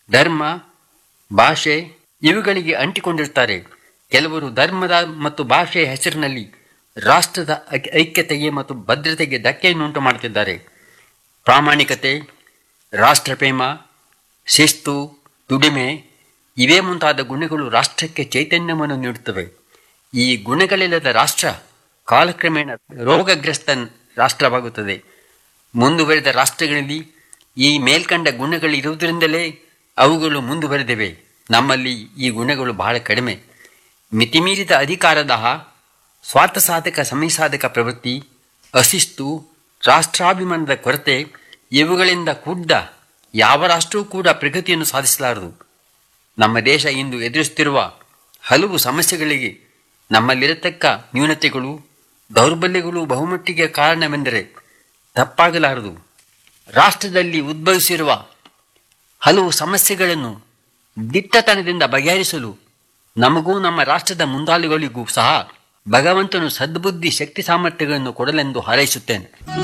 ಧರ್ಮ ಭಾಷೆ ಇವುಗಳಿಗೆ ಅಂಟಿಕೊಂಡಿರ್ತಾರೆ ಕೆಲವರು ಧರ್ಮದ ಮತ್ತು ಭಾಷೆಯ ಹೆಸರಿನಲ್ಲಿ ರಾಷ್ಟ್ರದ ಐ- ಐಕ್ಯತೆಗೆ ಮತ್ತು ಭದ್ರತೆಗೆ ಧಕ್ಕೆಯನ್ನುಂಟು ಮಾಡುತ್ತಿದ್ದಾರೆ ಪ್ರಾಮಾಣಿಕತೆ ರಾಷ್ಟ್ರಪ್ರೇಮ ಶಿಸ್ತು ದುಡಿಮೆ ಇವೇ ಮುಂತಾದ ಗುಣಗಳು ರಾಷ್ಟ್ರಕ್ಕೆ ಚೈತನ್ಯವನ್ನು ನೀಡುತ್ತವೆ ಈ ಗುಣಗಳಿಲ್ಲದ ರಾಷ್ಟ್ರ ಕಾಲಕ್ರಮೇಣ ರೋಗಗ್ರಸ್ತ ರಾಷ್ಟ್ರವಾಗುತ್ತದೆ ಮುಂದುವರೆದ ರಾಷ್ಟ್ರಗಳಲ್ಲಿ ಈ ಮೇಲ್ಕಂಡ ಗುಣಗಳಿರುವುದರಿಂದಲೇ ಅವುಗಳು ಮುಂದುವರೆದಿವೆ ನಮ್ಮಲ್ಲಿ ಈ ಗುಣಗಳು ಬಹಳ ಕಡಿಮೆ ಮಿತಿಮೀರಿದ ಅಧಿಕಾರದಾಹ ಸ್ವಾರ್ಥಸಾಧಕ ಸಮಯಸಾಧಕ ಪ್ರವೃತ್ತಿ ಅಶಿಸ್ತು ರಾಷ್ಟ್ರಾಭಿಮಾನದ ಕೊರತೆ ಇವುಗಳಿಂದ ಕೂಡ್ದ ಯಾವ ರಾಷ್ಟ್ರವೂ ಕೂಡ ಪ್ರಗತಿಯನ್ನು ಸಾಧಿಸಲಾರದು ನಮ್ಮ ದೇಶ ಇಂದು ಎದುರಿಸುತ್ತಿರುವ ಹಲವು ಸಮಸ್ಯೆಗಳಿಗೆ ನಮ್ಮಲ್ಲಿರತಕ್ಕ ನ್ಯೂನತೆಗಳು ದೌರ್ಬಲ್ಯಗಳು ಬಹುಮಟ್ಟಿಗೆ ಕಾರಣವೆಂದರೆ ತಪ್ಪಾಗಲಾರದು ರಾಷ್ಟ್ರದಲ್ಲಿ ಉದ್ಭವಿಸಿರುವ ಹಲವು ಸಮಸ್ಯೆಗಳನ್ನು ದಿಟ್ಟತನದಿಂದ ಬಗೆಹರಿಸಲು ನಮಗೂ ನಮ್ಮ ರಾಷ್ಟ್ರದ ಮುಂದಾಳುಗಳಿಗೂ ಸಹ ಭಗವಂತನು ಸದ್ಬುದ್ಧಿ ಶಕ್ತಿ ಸಾಮರ್ಥ್ಯಗಳನ್ನು ಕೊಡಲೆಂದು ಹಾರೈಸುತ್ತೇನೆ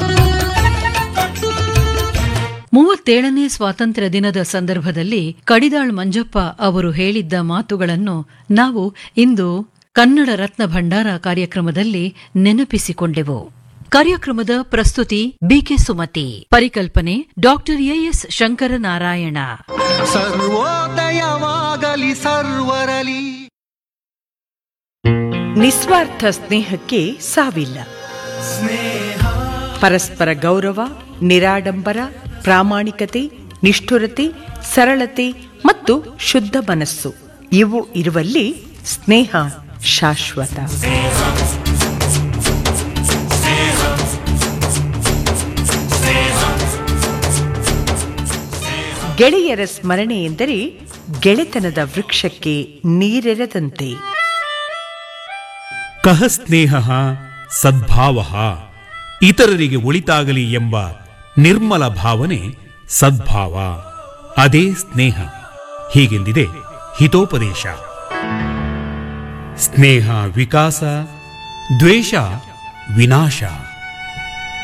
ಮೂವತ್ತೇಳನೇ ಸ್ವಾತಂತ್ರ್ಯ ದಿನದ ಸಂದರ್ಭದಲ್ಲಿ ಕಡಿದಾಳ್ ಮಂಜಪ್ಪ ಅವರು ಹೇಳಿದ್ದ ಮಾತುಗಳನ್ನು ನಾವು ಇಂದು ಕನ್ನಡ ರತ್ನ ಭಂಡಾರ ಕಾರ್ಯಕ್ರಮದಲ್ಲಿ ನೆನಪಿಸಿಕೊಂಡೆವು ಕಾರ್ಯಕ್ರಮದ ಪ್ರಸ್ತುತಿ ಬಿಕೆ ಸುಮತಿ ಪರಿಕಲ್ಪನೆ ಡಾಕ್ಟರ್ ಎಎಸ್ ಶಂಕರನಾರಾಯಣ ಸರ್ವೋದಯವಾಗಲಿ ಸರ್ವರಲಿ ನಿಸ್ವಾರ್ಥ ಸ್ನೇಹಕ್ಕೆ ಸಾವಿಲ್ಲ ಪರಸ್ಪರ ಗೌರವ ನಿರಾಡಂಬರ ಪ್ರಾಮಾಣಿಕತೆ ನಿಷ್ಠುರತೆ ಸರಳತೆ ಮತ್ತು ಶುದ್ಧ ಮನಸ್ಸು ಇವು ಇರುವಲ್ಲಿ ಸ್ನೇಹ ಶಾಶ್ವತ ಗೆಳೆಯರ ಸ್ಮರಣೆ ಎಂದರೆ ಗೆಳೆತನದ ವೃಕ್ಷಕ್ಕೆ ನೀರೆರೆದಂತೆ ಕಹ ಸ್ನೇಹ ಸದ್ಭಾವ ಇತರರಿಗೆ ಒಳಿತಾಗಲಿ ಎಂಬ ನಿರ್ಮಲ ಭಾವನೆ ಸದ್ಭಾವ ಅದೇ ಸ್ನೇಹ ಹೀಗೆಂದಿದೆ ಹಿತೋಪದೇಶ ಸ್ನೇಹ ವಿಕಾಸ ದ್ವೇಷ ವಿನಾಶ